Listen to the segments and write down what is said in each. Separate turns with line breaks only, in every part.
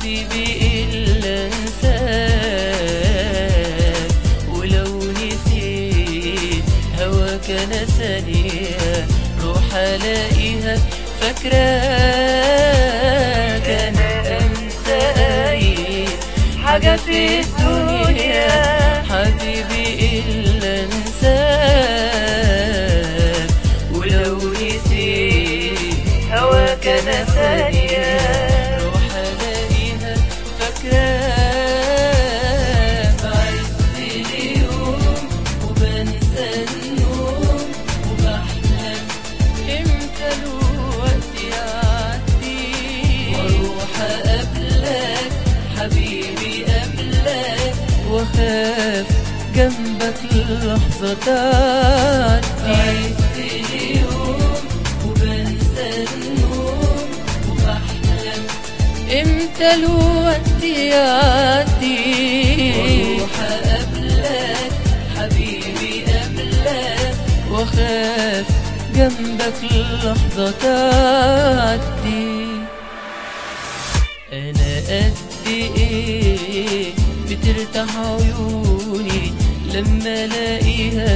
حبيبي إلا انساك ولو نسيت هواك نساني روح الاقيها فاكراك انا انسى اي حاجة في الدنيا حبيبي إلا انساك ولو نسيت هواك نساني روح الاقيها فاكراك بعز اليوم وبنسى النوم وبحلم امتى الوقت يعدي واروح اقابلك حبيبي قبلك واخاف جنبك لحظة تعدي اليوم وبنسى النوم وبحلم امتى الوقت يعدي واروح اقابلك حبيبي قبلك واخاف جنبك لحظة تعدي انا قد ايه بترتاح عيوني لما الاقيها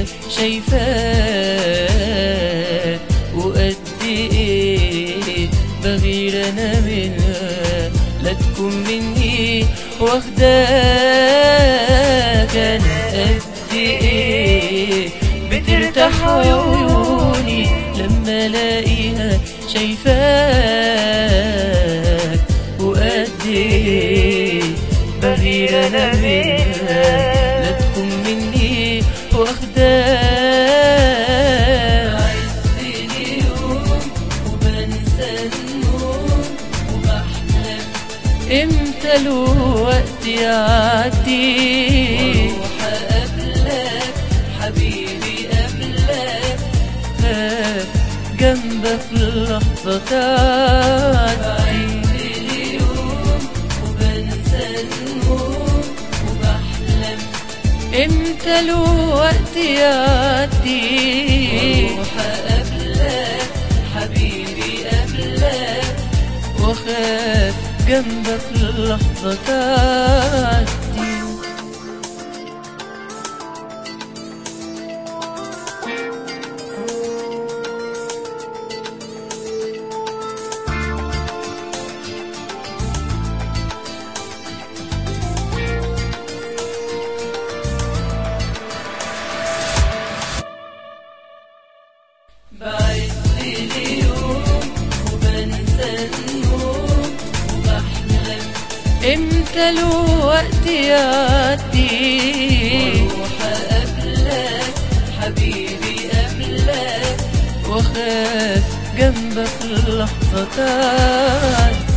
شايفاك وقد ايه بغير انا منها لا تكون مني واخداك انا قد ايه بترتاح عيوني لما الاقيها شايفاك وقد ايه بغير انا منها لا تكون مني واخداك عز اليوم وبنسى النوم وبحلم امتى الوقت يعدي واروح اقابلك حبيبي قبلك خاف جنبك لحظة تعدي اليوم وبنسى النوم وبحلم امتى الوقت يعدي واروح اقابلك حبيبي قبلك واخاف جنبك لحظة تعدي بعد اليوم وبنسى النوم وبحلم امتى الوقت يعدي واروح اقابلك حبيبي قبلك واخاف جنبك لحظة تعدي